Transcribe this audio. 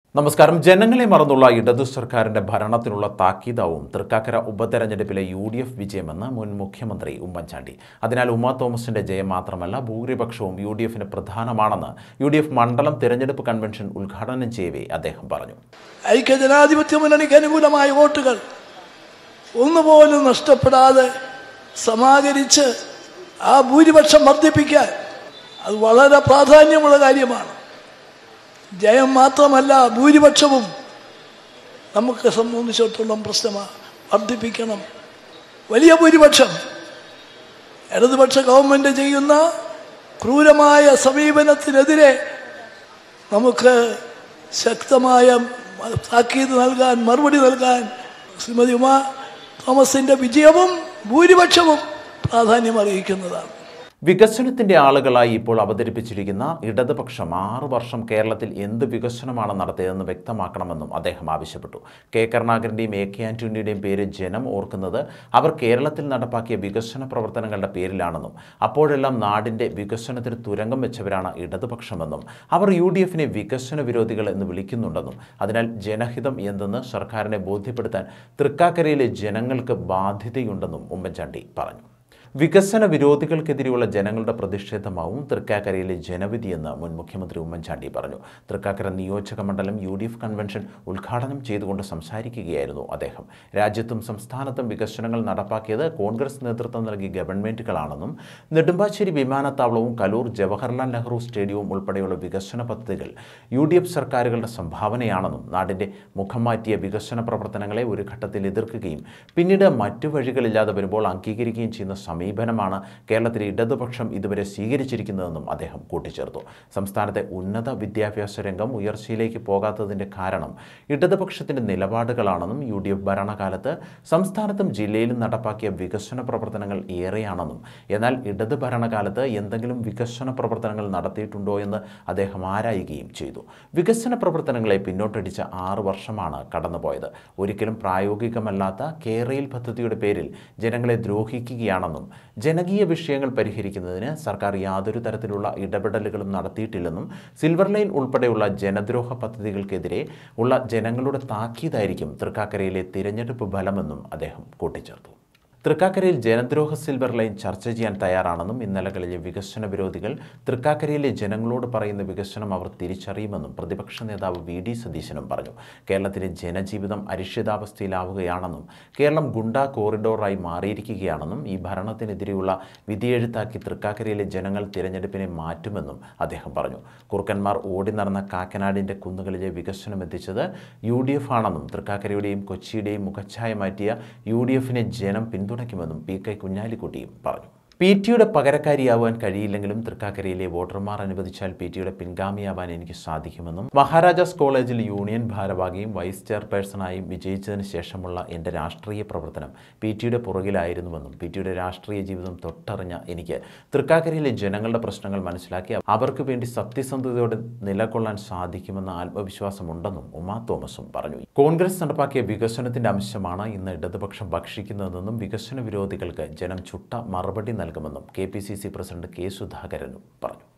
നമസ്കാരം ജനങ്ങളെ മറന്നുള്ള ഇടതു സർക്കാരിന്റെ ഭരണത്തിനുള്ള താക്കീതാവും തൃക്കാക്കര ഉപതെരഞ്ഞെടുപ്പിലെ യു ഡി എഫ് വിജയമെന്ന് മുൻ മുഖ്യമന്ത്രി ഉമ്മൻചാണ്ടി അതിനാൽ ഉമ്മ തോമസിന്റെ ജയം മാത്രമല്ല ഭൂരിപക്ഷവും യു ഡി എഫിന് പ്രധാനമാണെന്ന് യു ഡി എഫ് മണ്ഡലം തിരഞ്ഞെടുപ്പ് കൺവെൻഷൻ ഉദ്ഘാടനം ചെയ്യവേ അദ്ദേഹം പറഞ്ഞു ഐക്യജനാധിപത്യ മുന്നണിക്ക് അനുകൂലമായ വോട്ടുകൾ ഒന്നുപോലും നഷ്ടപ്പെടാതെ സമാഹരിച്ച് ആ ഭൂരിപക്ഷം വർദ്ധിപ്പിക്കാൻ അത് വളരെ പ്രാധാന്യമുള്ള കാര്യമാണ് ജയം മാത്രമല്ല ഭൂരിപക്ഷവും നമുക്ക് സംബന്ധിച്ചിടത്തോളം പ്രശ്നമാണ് വർദ്ധിപ്പിക്കണം വലിയ ഭൂരിപക്ഷം ഇടതുപക്ഷ ഗവൺമെൻറ് ചെയ്യുന്ന ക്രൂരമായ സമീപനത്തിനെതിരെ നമുക്ക് ശക്തമായ താക്കീത് നൽകാൻ മറുപടി നൽകാൻ ശ്രീമതി ഉമാ തോമസിന്റെ വിജയവും ഭൂരിപക്ഷവും പ്രാധാന്യം അറിയിക്കുന്നതാണ് വികസനത്തിന്റെ ആളുകളായി ഇപ്പോൾ അവതരിപ്പിച്ചിരിക്കുന്ന ഇടതുപക്ഷം ആറു വർഷം കേരളത്തിൽ എന്ത് വികസനമാണ് നടത്തിയതെന്ന് വ്യക്തമാക്കണമെന്നും അദ്ദേഹം ആവശ്യപ്പെട്ടു കെ കരുണാകരന്റെയും എ കെ ആന്റണിയുടെയും പേര് ജനം ഓർക്കുന്നത് അവർ കേരളത്തിൽ നടപ്പാക്കിയ വികസന പ്രവർത്തനങ്ങളുടെ പേരിലാണെന്നും അപ്പോഴെല്ലാം നാടിന്റെ വികസനത്തിന് തുരങ്കം വെച്ചവരാണ് ഇടതുപക്ഷമെന്നും അവർ യു ഡി എഫിനെ വികസന വിരോധികൾ എന്ന് വിളിക്കുന്നുണ്ടെന്നും അതിനാൽ ജനഹിതം എന്തെന്ന് സർക്കാരിനെ ബോധ്യപ്പെടുത്താൻ തൃക്കാക്കരയിലെ ജനങ്ങൾക്ക് ബാധ്യതയുണ്ടെന്നും ഉമ്മൻചാണ്ടി പറഞ്ഞു വികസന വിരോധികൾക്കെതിരെയുള്ള ജനങ്ങളുടെ പ്രതിഷേധമാവും തൃക്കാക്കരയിലെ ജനവിധിയെന്ന് മുൻ മുഖ്യമന്ത്രി ഉമ്മൻചാണ്ടി പറഞ്ഞു തൃക്കാക്കര നിയോജക മണ്ഡലം യു ഡി എഫ് കൺവെൻഷൻ ഉദ്ഘാടനം ചെയ്തുകൊണ്ട് സംസാരിക്കുകയായിരുന്നു അദ്ദേഹം രാജ്യത്തും സംസ്ഥാനത്തും വികസനങ്ങൾ നടപ്പാക്കിയത് കോൺഗ്രസ് നേതൃത്വം നൽകിയ ഗവൺമെൻറ്റുകളാണെന്നും നെടുമ്പാശ്ശേരി വിമാനത്താവളവും കലൂർ ജവഹർലാൽ നെഹ്റു സ്റ്റേഡിയവും ഉൾപ്പെടെയുള്ള വികസന പദ്ധതികൾ യു ഡി എഫ് സർക്കാരുകളുടെ സംഭാവനയാണെന്നും നാടിൻ്റെ മുഖം മാറ്റിയ വികസന പ്രവർത്തനങ്ങളെ ഒരു ഘട്ടത്തിൽ എതിർക്കുകയും പിന്നീട് മറ്റു വഴികളില്ലാതെ വരുമ്പോൾ അംഗീകരിക്കുകയും ചെയ്യുന്ന സമീപനമാണ് കേരളത്തിലെ ഇടതുപക്ഷം ഇതുവരെ സ്വീകരിച്ചിരിക്കുന്നതെന്നും അദ്ദേഹം കൂട്ടിച്ചേർത്തു സംസ്ഥാനത്തെ ഉന്നത വിദ്യാഭ്യാസ രംഗം ഉയർച്ചയിലേക്ക് പോകാത്തതിൻ്റെ കാരണം ഇടതുപക്ഷത്തിൻ്റെ നിലപാടുകളാണെന്നും യു ഡി എഫ് ഭരണകാലത്ത് സംസ്ഥാനത്തും ജില്ലയിലും നടപ്പാക്കിയ വികസന പ്രവർത്തനങ്ങൾ ഏറെയാണെന്നും എന്നാൽ ഇടത് ഭരണകാലത്ത് എന്തെങ്കിലും വികസന പ്രവർത്തനങ്ങൾ നടത്തിയിട്ടുണ്ടോ എന്ന് അദ്ദേഹം ആരായുകയും ചെയ്തു വികസന പ്രവർത്തനങ്ങളെ പിന്നോട്ടടിച്ച ആറ് വർഷമാണ് കടന്നുപോയത് ഒരിക്കലും പ്രായോഗികമല്ലാത്ത കേരയിൽ പദ്ധതിയുടെ പേരിൽ ജനങ്ങളെ ദ്രോഹിക്കുകയാണെന്നും ജനകീയ വിഷയങ്ങൾ പരിഹരിക്കുന്നതിന് സർക്കാർ യാതൊരു തരത്തിലുള്ള ഇടപെടലുകളും നടത്തിയിട്ടില്ലെന്നും സിൽവർ ലൈൻ ഉൾപ്പെടെയുള്ള ജനദ്രോഹ പദ്ധതികൾക്കെതിരെ ഉള്ള ജനങ്ങളുടെ താക്കീതായിരിക്കും തൃക്കാക്കരയിലെ തിരഞ്ഞെടുപ്പ് ഫലമെന്നും അദ്ദേഹം കൂട്ടിച്ചേർത്തു തൃക്കാക്കരയിൽ ജനദ്രോഹ സിൽവർ ലൈൻ ചർച്ച ചെയ്യാൻ തയ്യാറാണെന്നും ഇന്നലകളിലെ വികസന വിരോധികൾ തൃക്കാക്കരയിലെ ജനങ്ങളോട് പറയുന്ന വികസനം അവർ തിരിച്ചറിയുമെന്നും പ്രതിപക്ഷ നേതാവ് വി ഡി സതീശനും പറഞ്ഞു കേരളത്തിലെ ജനജീവിതം അരിഷിതാവസ്ഥയിലാവുകയാണെന്നും കേരളം ഗുണ്ട കോറിഡോറായി മാറിയിരിക്കുകയാണെന്നും ഈ ഭരണത്തിനെതിരെയുള്ള വിധിയെഴുത്താക്കി തൃക്കാക്കരയിലെ ജനങ്ങൾ തിരഞ്ഞെടുപ്പിനെ മാറ്റുമെന്നും അദ്ദേഹം പറഞ്ഞു കുറുക്കന്മാർ ഓടി നടന്ന കാക്കനാടിൻ്റെ കുന്നുകളിലെ വികസനം എത്തിച്ചത് യു ഡി എഫ് ആണെന്നും തൃക്കാക്കരയുടെയും കൊച്ചിയുടെയും മുഖച്ഛായ മാറ്റിയ യു ഡി എഫിനെ ജനം പിന്തുണയ്ക്കുമെന്നും പി കെ കുഞ്ഞാലിക്കുട്ടിയും പറഞ്ഞു പി ടിയുടെ പകരക്കാരിയാവാൻ കഴിയില്ലെങ്കിലും തൃക്കാക്കരയിലെ വോട്ടർമാർ അനുവദിച്ചാൽ പി ടിയുടെ പിൻഗാമിയാവാൻ എനിക്ക് സാധിക്കുമെന്നും മഹാരാജാസ് കോളേജിൽ യൂണിയൻ ഭാരവാഹിയും വൈസ് ചെയർപേഴ്സണായും വിജയിച്ചതിന് ശേഷമുള്ള എൻ്റെ രാഷ്ട്രീയ പ്രവർത്തനം പി ടിയുടെ പുറകിലായിരുന്നുവെന്നും പി ടിയുടെ രാഷ്ട്രീയ ജീവിതം തൊട്ടറിഞ്ഞ എനിക്ക് തൃക്കാക്കരയിലെ ജനങ്ങളുടെ പ്രശ്നങ്ങൾ മനസ്സിലാക്കി അവർക്ക് വേണ്ടി സത്യസന്ധതയോടെ നിലകൊള്ളാൻ സാധിക്കുമെന്ന ആത്മവിശ്വാസമുണ്ടെന്നും ഉമാ തോമസും പറഞ്ഞു കോൺഗ്രസ് നടപ്പാക്കിയ വികസനത്തിന്റെ അംശമാണ് ഇന്ന് ഇടതുപക്ഷം ഭക്ഷിക്കുന്നതെന്നും വികസന വിരോധികൾക്ക് ജനം ചുട്ട മറുപടി നൽകുമെന്നും K P C C president K സുധാകരനും പറഞ്ഞു